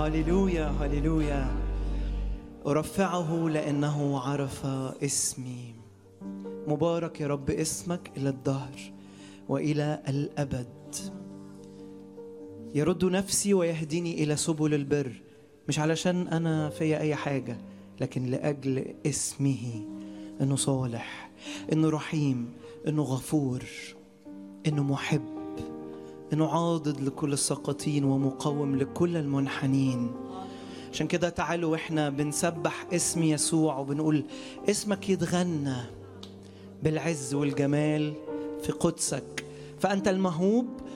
هللويا هللويا أرفعه لأنه عرف اسمي مبارك يا رب اسمك إلى الدهر وإلى الأبد يرد نفسي ويهديني إلى سبل البر مش علشان أنا فيا أي حاجة لكن لأجل اسمه إنه صالح إنه رحيم إنه غفور إنه محب إنه عاضد لكل الساقطين ومقوم لكل المنحنين عشان كده تعالوا واحنا بنسبح اسم يسوع وبنقول اسمك يتغنى بالعز والجمال في قدسك فأنت المهوب